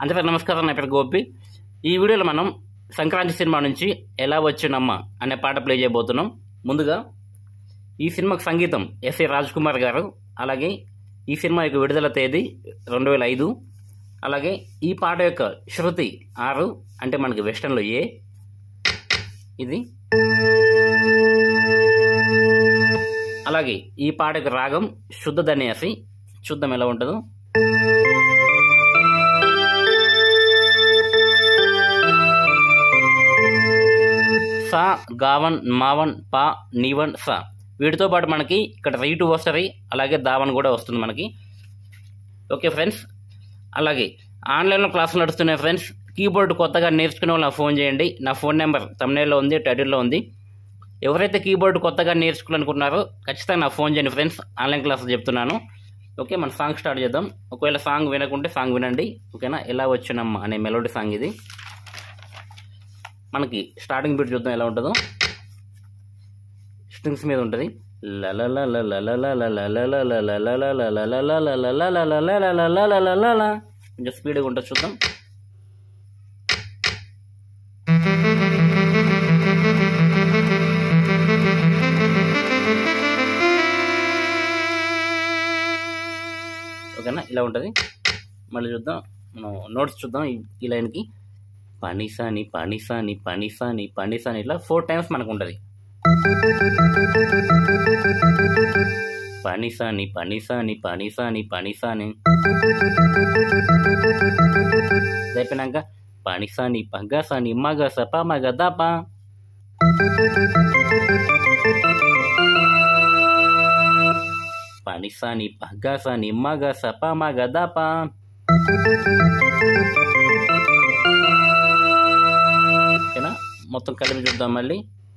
అందరికీ నమస్కారం నా పేరు గోపి ఈ వీడియోలో మనం సంక్రాంతి సినిమా నుంచి ఎలా వచ్చినమ్మ అనే పాట ప్లే చేయబోతున్నాం ముందుగా ఈ సినిమాకు సంగీతం ఎస్ఏ రాజ్ కుమార్ గారు అలాగే ఈ సినిమా యొక్క విడుదల తేదీ రెండు వేల ఐదు అలాగే ఈ పాట యొక్క శృతి ఆరు అంటే మనకి వెస్టర్న్లో ఏ ఇది అలాగే ఈ పాట యొక్క రాగం శుద్ధ ధన్యాసి చూద్దాం ఎలా ఉంటుందో సా గావన్ మావన్ పా నీవన్ సా వీటితో పాటు మనకి ఇక్కడ రైటు వస్తుంది అలాగే దావన్ కూడా వస్తుంది మనకి ఓకే ఫ్రెండ్స్ అలాగే ఆన్లైన్లో క్లాసులు నడుస్తున్నాయి ఫ్రెండ్స్ కీబోర్డ్ కొత్తగా నేర్చుకునే వాళ్ళు నాకు ఫోన్ చేయండి నా ఫోన్ నెంబర్ తమిళలో ఉంది టైటిల్లో ఉంది ఎవరైతే కీబోర్డ్ కొత్తగా నేర్చుకోవాలనుకున్నారో ఖచ్చితంగా నా ఫోన్ చేయండి ఫ్రెండ్స్ ఆన్లైన్ క్లాసులు చెప్తున్నాను ఓకే మన సాంగ్ స్టార్ట్ చేద్దాం ఒకవేళ సాంగ్ వినకుంటే సాంగ్ వినండి ఓకేనా ఎలా వచ్చినమ్మా అనే మెలోడీ సాంగ్ ఇది మనకి స్టార్టింగ్ బీట్ చూద్దాం ఎలా ఉంటుందో స్ట్రింగ్స్ మీద ఉంటుంది కొంచెం స్పీడ్గా ఉంటుంది చూద్దాం ఓకేనా ఇలా ఉంటుంది మళ్ళీ చూద్దాం మనం నోట్స్ చూద్దాం ఈ- ఈ లైన్కి పనిసాని పనిసాని పనిసాని పనిసాని ఇట్లా ఫోర్ టైమ్స్ మనకు ఉంటుంది పనిసాని పనిసాని పనిసాని పనిసాని ఇది అయిపోయినాక పనిసాని పగసాని మగ సప మగ దప పనిసాని పగసాని మగ సప మగ దప ఓకేనా మొత్తం కలిపి చూద్దాం మళ్ళీ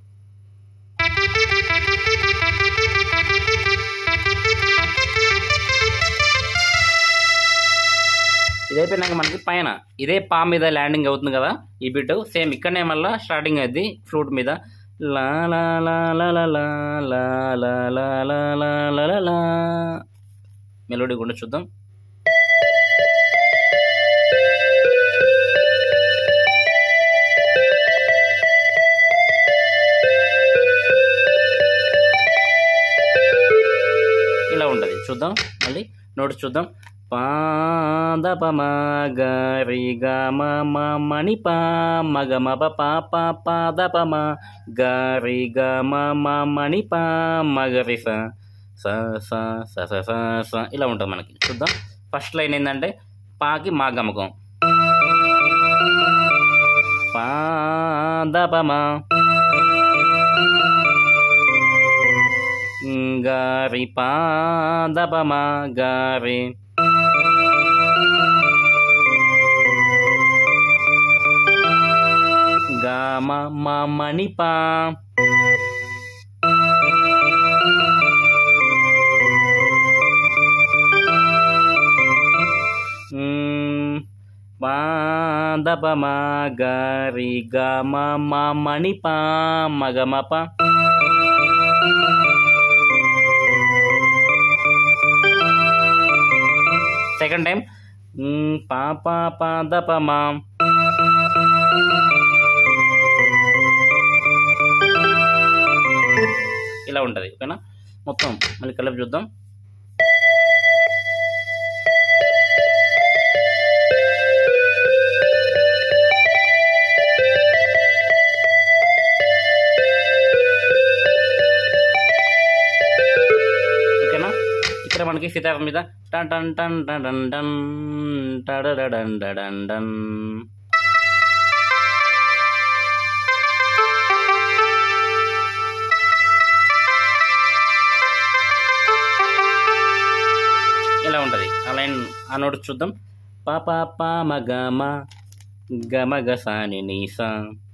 ఇది అయిపోయినాక మనకి పైన ఇదే పా మీద ల్యాండింగ్ అవుతుంది కదా ఈ బిట్ సేమ్ ఇక్కడనే మళ్ళీ స్టార్టింగ్ అయింది ఫ్లూట్ మీద లా లా లా లా లా లా లా లా లా లా లా లా లా లా మెలోడీ కూడా చూద్దాం ఇలా ఉంటుంది చూద్దాం మళ్ళీ నోట్స్ చూద్దాం పాద పమ గరి గ మ మ మణి పా మగ మ ప పా పా పాద పమ గరి గ మ మ మణి పా మగరి స స స స స స స ఇలా ఉంటుంది మనకి చూద్దాం ఫస్ట్ లైన్ ఏంటంటే పాకి మా గమకం పాద పమ గారి పాద పమ గారి గామ మా మణి పా పాద పమ గారి గామ మా మణి పా మగమ పా సెకండ్ టైం పా పా పా ద ప మా ఇలా ఉంటుంది ఓకేనా మొత్తం మళ్ళీ కలిపి చూద్దాం ఓకేనా ఇక్కడ మనకి సీతారాం మీద టన్ టన్ టన్ టన్ టన్ టన్ టడడడన్ డడన్ డన్ ఇలా ఉంటుంది ఆ లైన్ ఆ నోట్ చూద్దాం పా పా పా మ గ మ గ మ గ సా ని ని సా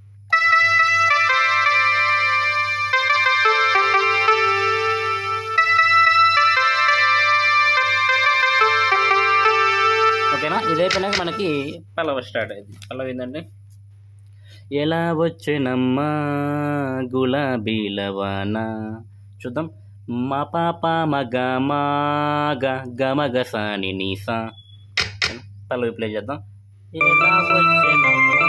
ఓకేనా ఇది అయిపోయినాక మనకి పల్లవ స్టార్ట్ అయింది పల్లవ ఏంటంటే ఎలా వచ్చేనమ్మా గులాబీల వాన చూద్దాం మా పాప మగ మాగ గమగ సాని నీసా పల్లవి ప్లే చేద్దాం ఎలా వచ్చెనమ్మా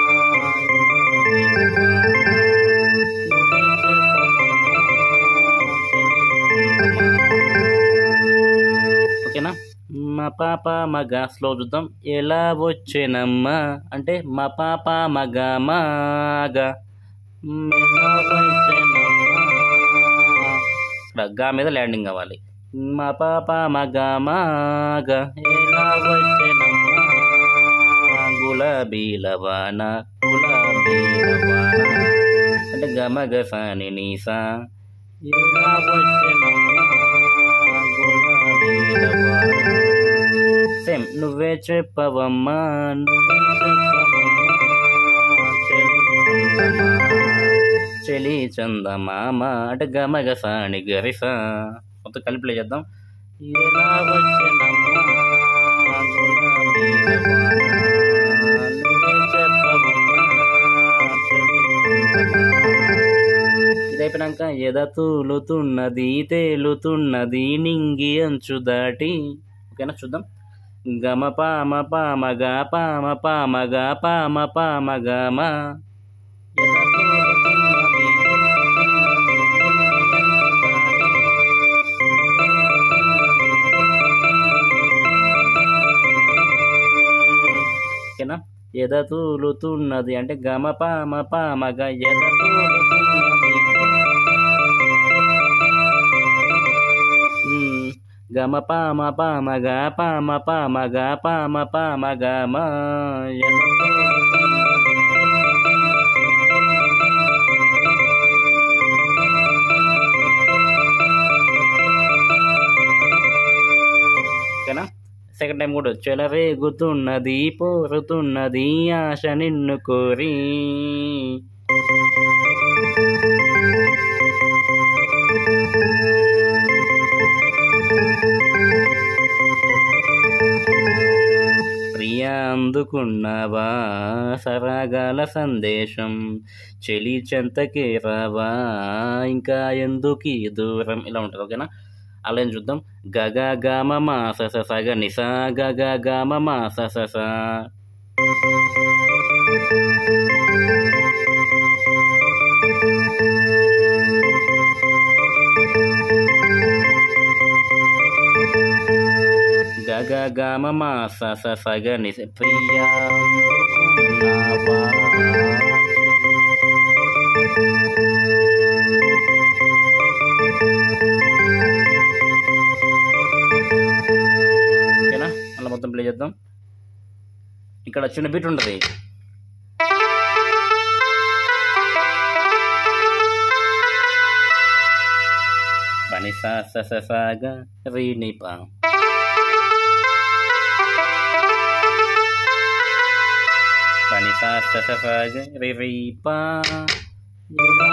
ఓకేనా మా పాప మగ స్లో చూద్దాం ఎలా వచ్చేనమ్మా అంటే మా పాప మగ మగ ఎలా వచ్చెనమ్మా. ఇక్కడ గా మీద ల్యాండింగ్ అవ్వాలి మా పాప మగ మగ ఎలా వచ్చెనమ్మా గులాబీల వాన గులాబీల వాన అంటే గమగ సాని నీసా ఎలా వచ్చెనమ్మా గులాబీల వాన సేమ్ నువ్వే చెప్పవమ్మా నువ్వే చెప్పవమ్మా, చెలి చందమామ అంటే గమగ సాని గరిస మొత్తం కలిపి play చేద్దాం ఎలా వచ్చెనమ్మా గులాబీల వాన, నువ్వే చెప్పవమ్మా, చెలి చందమామ. ఇది అయిపోయినాక ఎద తూలుతున్నది తేలుతున్నది నింగి అంచు దాటి ఓకేనా చూద్దాం గమ పామ పామ గా పామ పామ గా పామ పామ గమ ఎద తూలుతున్నది, ఓకేనా ఎద తూలుతున్నది అంటే గమ పామ పామ గ ఎద తూలుతున్నది ఉమ్, గమ పామ పామ గ పామ పామ గ పామ పామ గమ ఎద తూలుతున్నది. ఓకేనా సెకండ్ టైం కూడా చెలరేగుతున్నది పోరుతున్నది ఆశ నిన్ను కోరి ప్రియా అందుకున్నావా సరాగాల సందేశం చెలి చెంతకి రావా ఇంకా ఎందుకు ఈ దూరం ఇలా ఉంటుంది ఓకేనా అలా ఏం చూద్దాం గగ గమ మా స స స గ ని స గగ గమ మా స స స గగ గమ మా స స స గ ని స ప్రియా అందుకున్నావా ఓకేనా అలా మొత్తం ప్లే చేద్దాం ఇక్కడ చిన్న బీట్ ఉంటుంది పని సా స స స గ రి ని ప పని సా స స స గ రి రి ప ఇలా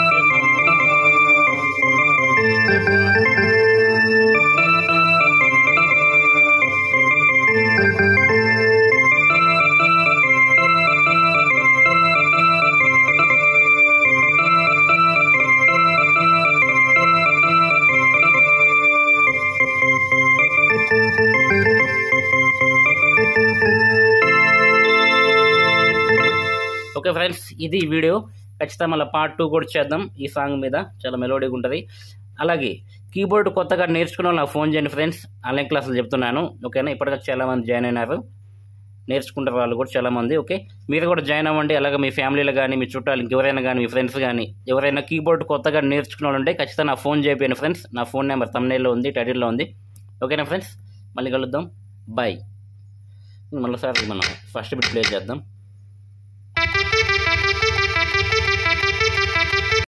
ఓకే ఫ్రెండ్స్ ఇది ఈ వీడియో ఖచ్చితంగా మళ్ళీ పార్ట్ టూ కూడా చేద్దాం ఈ సాంగ్ మీద చాలా మెలోడీగా ఉంటుంది అలాగే కీబోర్డ్ కొత్తగా నేర్చుకున్న వాళ్ళు నాకు ఫోన్ చేయండి ఫ్రెండ్స్ ఆన్లైన్ క్లాసులు చెప్తున్నాను ఓకేనా ఇప్పటికే చాలామంది జాయిన్ అయినారు నేర్చుకుంటారు వాళ్ళు కూడా చాలామంది ఓకే మీరు కూడా జాయిన్ అవ్వండి అలాగే మీ ఫ్యామిలీలో కానీ మీ చుట్టాలు ఇంకెవరైనా కానీ మీ ఫ్రెండ్స్ కానీ ఎవరైనా కీబోర్డ్ కొత్తగా నేర్చుకున్న వాళ్ళు ఉంటే ఖచ్చితంగా నా ఫోన్ చేయండి ఫ్రెండ్స్ నా ఫోన్ నెంబర్ తమ్నేల్లో ఉంది టైటిల్లో ఉంది ఓకేనా ఫ్రెండ్స్ మళ్ళీ కలుద్దాం బాయ్ మళ్ళీసారి మనం ఫస్ట్ బిట్ ప్లే చేద్దాం